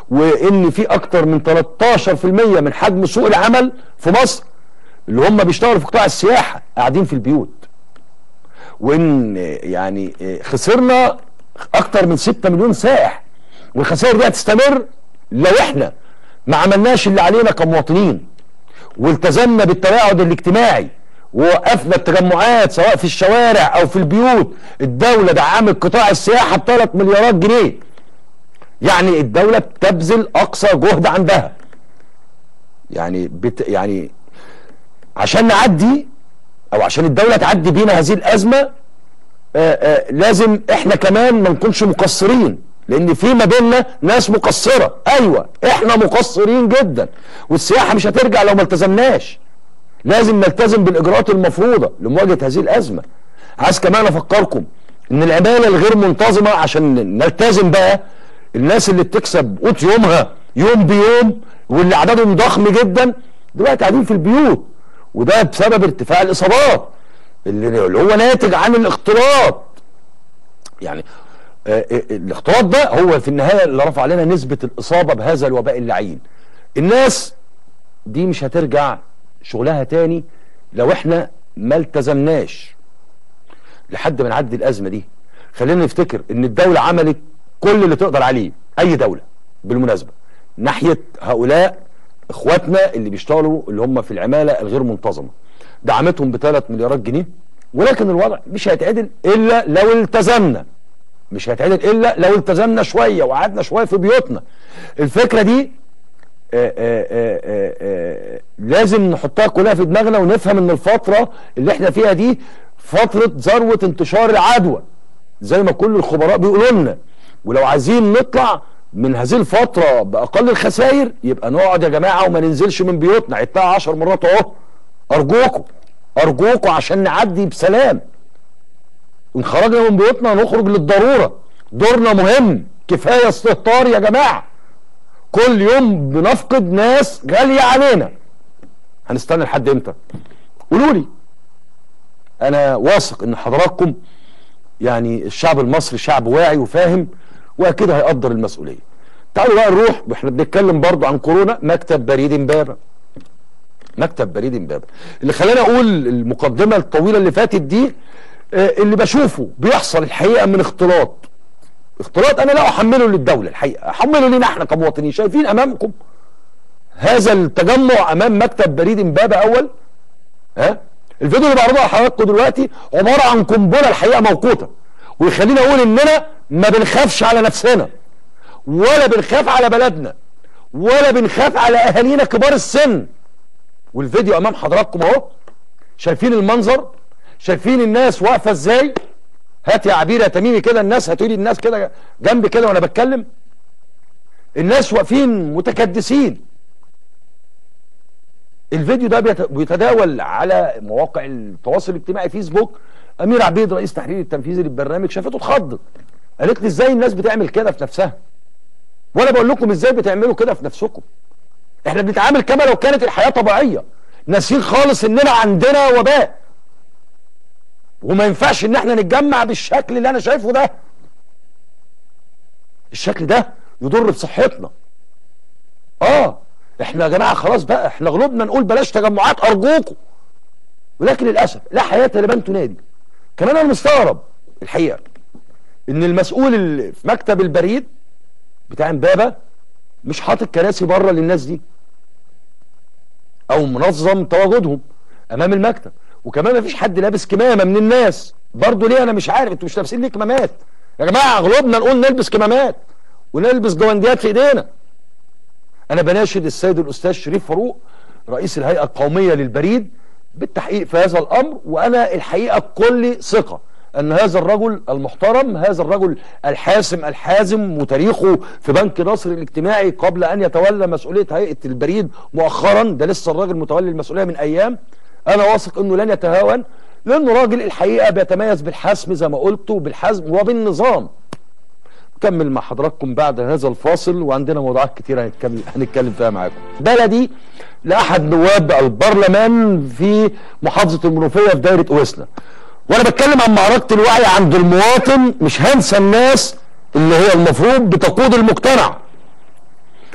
وان في اكتر من 13% من حجم سوق العمل في مصر اللي هم بيشتغلوا في قطاع السياحه قاعدين في البيوت وان يعني خسرنا اكتر من 6 مليون سائح والخسائر دي هتستمر لو احنا ما عملناش اللي علينا كمواطنين والتزمنا بالتباعد الاجتماعي ووقفنا التجمعات سواء في الشوارع او في البيوت الدولة دعمت قطاع السياحة ب 3 مليارات جنيه يعني الدولة بتبذل اقصى جهد عندها يعني بت يعني عشان نعدي او عشان الدولة تعدي بينا هذه الازمة آآ آآ لازم احنا كمان ما نكونش مقصرين لان في ما بيننا ناس مقصره ايوه احنا مقصرين جدا والسياحه مش هترجع لو ما التزمناش لازم نلتزم بالاجراءات المفروضه لمواجهه هذه الازمه عايز كمان افكركم ان العماله الغير منتظمه عشان نلتزم بقى الناس اللي بتكسب قوت يومها يوم بيوم واللي عددهم ضخم جدا دلوقتي قاعدين في البيوت وده بسبب ارتفاع الاصابات اللي اللي هو ناتج عن الاختلاط يعني آه، آه، الاختلاط ده هو في النهايه اللي رفع علينا نسبه الاصابه بهذا الوباء اللعين الناس دي مش هترجع شغلها تاني لو احنا ما التزمناش لحد ما نعدي الازمه دي خلينا نفتكر ان الدوله عملت كل اللي تقدر عليه اي دوله بالمناسبه ناحيه هؤلاء اخواتنا اللي بيشتغلوا اللي هم في العماله الغير منتظمه دعمتهم ب 3 مليارات جنيه ولكن الوضع مش هيتعدل الا لو التزمنا مش هيتعدل الا لو التزمنا شويه وقعدنا شويه في بيوتنا الفكره دي آآ آآ آآ لازم نحطها كلها في دماغنا ونفهم ان الفتره اللي احنا فيها دي فتره ذروه انتشار العدوى زي ما كل الخبراء بيقولوا لنا ولو عايزين نطلع من هذه الفتره باقل الخسائر يبقى نقعد يا جماعه وما ننزلش من بيوتنا عدتها 10 مرات اهو ارجوكم ارجوكم عشان نعدي بسلام ان خرجنا من بيوتنا نخرج للضروره دورنا مهم كفايه استهتار يا جماعه كل يوم بنفقد ناس غاليه علينا هنستنى لحد امتى قولوا لي انا واثق ان حضراتكم يعني الشعب المصري شعب واعي وفاهم واكيد هيقدر المسؤوليه تعالوا بقى نروح واحنا بنتكلم برضو عن كورونا مكتب بريد امبابه مكتب بريد امبابه اللي خلاني اقول المقدمه الطويله اللي فاتت دي آه، اللي بشوفه بيحصل الحقيقه من اختلاط اختلاط انا لا احمله للدوله الحقيقه احمله لينا احنا كمواطنين شايفين امامكم هذا التجمع امام مكتب بريد امبابه اول ها الفيديو اللي بعرضه على حضراتكم دلوقتي عباره عن قنبله الحقيقه موقوته ويخليني اقول اننا ما بنخافش على نفسنا ولا بنخاف على بلدنا ولا بنخاف على اهالينا كبار السن والفيديو امام حضراتكم اهو شايفين المنظر شايفين الناس واقفه ازاي هات يا عبير يا تميمي كده الناس هتقولي الناس كده جنبي كده وانا بتكلم الناس واقفين متكدسين الفيديو ده بيت- بيتداول على مواقع التواصل الاجتماعي فيسبوك امير عبيد رئيس تحرير التنفيذي للبرنامج شافته اتخضت قالت لي ازاي الناس بتعمل كده في نفسها وانا بقول لكم ازاي بتعملوا كده في نفسكم احنا بنتعامل كما لو كانت الحياه طبيعيه ناسيين خالص اننا عندنا وباء وما ينفعش ان احنا نتجمع بالشكل اللي انا شايفه ده الشكل ده يضر بصحتنا اه احنا يا جماعه خلاص بقى احنا غلبنا نقول بلاش تجمعات ارجوكم ولكن للاسف لا حياه لمن تنادي كمان انا مستغرب الحقيقه ان المسؤول اللي في مكتب البريد بتاع امبابه مش حاطط كراسي بره للناس دي او منظم تواجدهم امام المكتب وكمان مفيش حد لابس كمامه من الناس برضه ليه انا مش عارف انتوا مش لابسين ليه كمامات يا جماعه غلبنا نقول نلبس كمامات ونلبس جوانديات في ايدينا انا بناشد السيد الاستاذ شريف فاروق رئيس الهيئه القوميه للبريد بالتحقيق في هذا الامر وانا الحقيقه بكل ثقه ان هذا الرجل المحترم هذا الرجل الحاسم الحازم وتاريخه في بنك نصر الاجتماعي قبل ان يتولى مسؤوليه هيئه البريد مؤخرا ده لسه الراجل متولي المسؤوليه من ايام انا واثق انه لن يتهاون لانه راجل الحقيقه بيتميز بالحسم زي ما قلت وبالحزم وبالنظام نكمل مع حضراتكم بعد هذا الفاصل وعندنا موضوعات كتيرة هنتكلم هنتكلم فيها معاكم بلدي لأحد نواب البرلمان في محافظة المنوفية في دايرة أوسنا وأنا بتكلم عن معركة الوعي عند المواطن مش هنسى الناس اللي هي المفروض بتقود المجتمع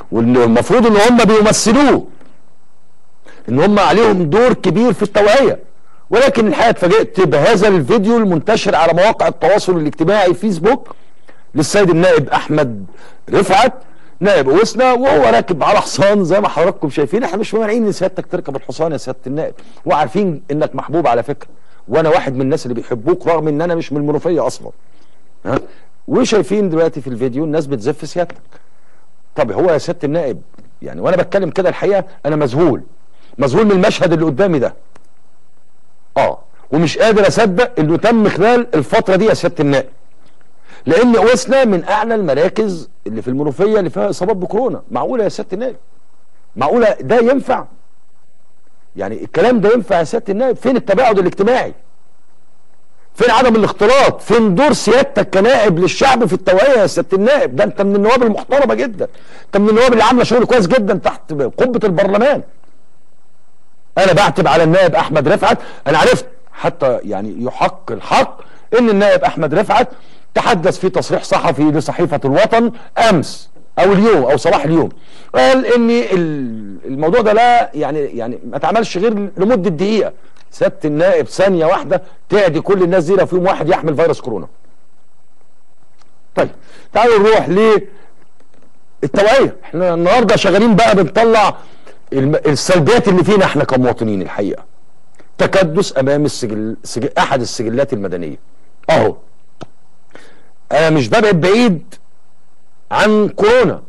والمفروض ان هم بيمثلوه ان هم عليهم دور كبير في التوعيه ولكن الحقيقه اتفاجئت بهذا الفيديو المنتشر على مواقع التواصل الاجتماعي فيسبوك للسيد النائب احمد رفعت نائب وسنا وهو راكب على حصان زي ما حضراتكم شايفين احنا مش مانعين ان سيادتك تركب الحصان يا سياده النائب وعارفين انك محبوب على فكره وانا واحد من الناس اللي بيحبوك رغم ان انا مش من المنوفيه اصلا ها وشايفين دلوقتي في الفيديو الناس بتزف سيادتك طب هو يا سياده النائب يعني وانا بتكلم كده الحقيقه انا مذهول مذهول من المشهد اللي قدامي ده اه ومش قادر اصدق انه تم خلال الفتره دي يا سياده النائب لان اوسنا من اعلى المراكز اللي في المنوفيه اللي فيها اصابات بكورونا معقوله يا سياده النائب معقوله ده ينفع يعني الكلام ده ينفع يا سياده النائب فين التباعد الاجتماعي فين عدم الاختلاط فين دور سيادتك كنائب للشعب في التوعيه يا سياده النائب ده انت من النواب المحترمه جدا انت من النواب اللي عامله شغل كويس جدا تحت قبه البرلمان انا بعتب على النائب احمد رفعت انا عرفت حتى يعني يحق الحق ان النائب احمد رفعت تحدث في تصريح صحفي لصحيفه الوطن امس او اليوم او صباح اليوم قال ان الموضوع ده لا يعني يعني ما اتعملش غير لمده دقيقه سياده النائب ثانيه واحده تعدي كل الناس دي لو فيهم واحد يحمل فيروس كورونا طيب تعالوا نروح للتوعيه احنا النهارده شغالين بقى بنطلع السلبيات اللي فينا احنا كمواطنين الحقيقه تكدس امام السجل, سجل احد السجلات المدنيه اهو انا مش ببعد بعيد عن كورونا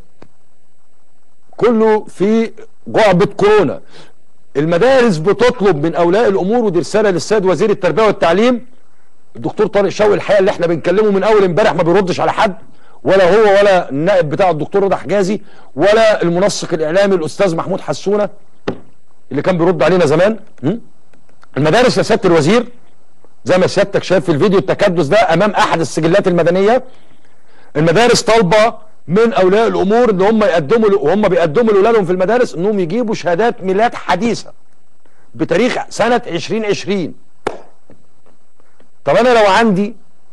كله في جعبة كورونا المدارس بتطلب من اولياء الامور ودي رساله للسيد وزير التربيه والتعليم الدكتور طارق شوقي الحقيقه اللي احنا بنكلمه من اول امبارح ما بيردش على حد ولا هو ولا النائب بتاع الدكتور رضا حجازي ولا المنسق الاعلامي الاستاذ محمود حسونه اللي كان بيرد علينا زمان المدارس يا سياده الوزير زي ما سيادتك شايف في الفيديو التكدس ده امام احد السجلات المدنيه المدارس طالبه من اولياء الامور ان هم يقدموا وهم بيقدموا لاولادهم في المدارس انهم يجيبوا شهادات ميلاد حديثه بتاريخ سنه 2020 طب انا لو عندي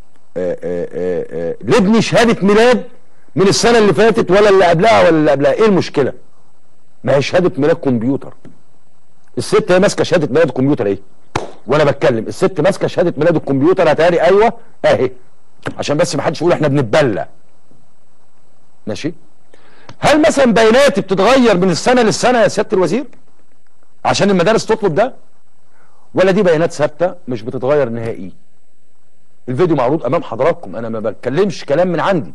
لابني شهاده ميلاد من السنه اللي فاتت ولا اللي قبلها ولا اللي قبلها ايه المشكله ما هي شهاده ميلاد كمبيوتر الست هي ماسكه شهاده ميلاد الكمبيوتر ايه وانا بتكلم الست ماسكه شهاده ميلاد الكمبيوتر هتاري ايوه اهي عشان بس ما حدش يقول احنا بنتبلى ماشي هل مثلا بياناتي بتتغير من السنه للسنه يا سياده الوزير عشان المدارس تطلب ده ولا دي بيانات ثابته مش بتتغير نهائي الفيديو معروض امام حضراتكم انا ما بتكلمش كلام من عندي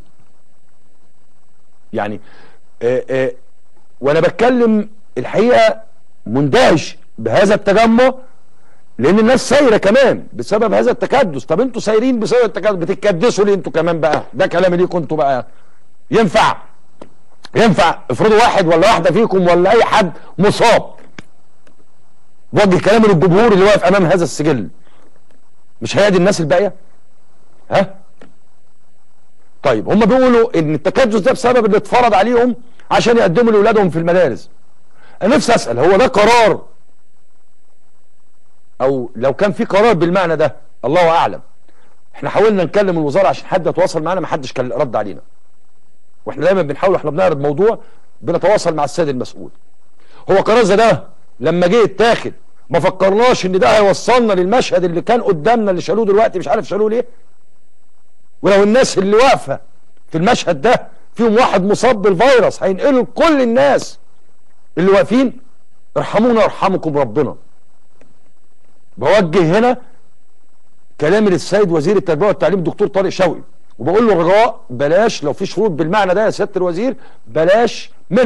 يعني آآ آآ وانا بتكلم الحقيقه مندهش بهذا التجمع لان الناس سايره كمان بسبب هذا التكدس طب انتوا سايرين بسبب التكدس بتتكدسوا ليه انتوا كمان بقى ده كلام ليكم انتوا بقى ينفع ينفع افرضوا واحد ولا واحده فيكم ولا اي حد مصاب وجه كلام للجمهور اللي واقف امام هذا السجل مش هيأدي الناس الباقيه ها طيب هم بيقولوا ان التكدس ده بسبب اللي اتفرض عليهم عشان يقدموا لاولادهم في المدارس انا نفسي اسال هو ده قرار او لو كان في قرار بالمعنى ده الله اعلم احنا حاولنا نكلم الوزاره عشان حد يتواصل معانا ما حدش كان رد علينا واحنا دايما بنحاول واحنا بنعرض موضوع بنتواصل مع السيد المسؤول هو قرار زي ده لما جه اتاخد ما فكرناش ان ده هيوصلنا للمشهد اللي كان قدامنا اللي شالوه دلوقتي مش عارف شالوه ليه ولو الناس اللي واقفه في المشهد ده فيهم واحد مصاب بالفيروس هينقلوا لكل الناس اللي واقفين ارحمونا يرحمكم ربنا بوجه هنا كلامي للسيد وزير التربيه والتعليم الدكتور طارق شوقي وبقول له رجاء بلاش لو في شروط بالمعنى ده يا سياده الوزير بلاش من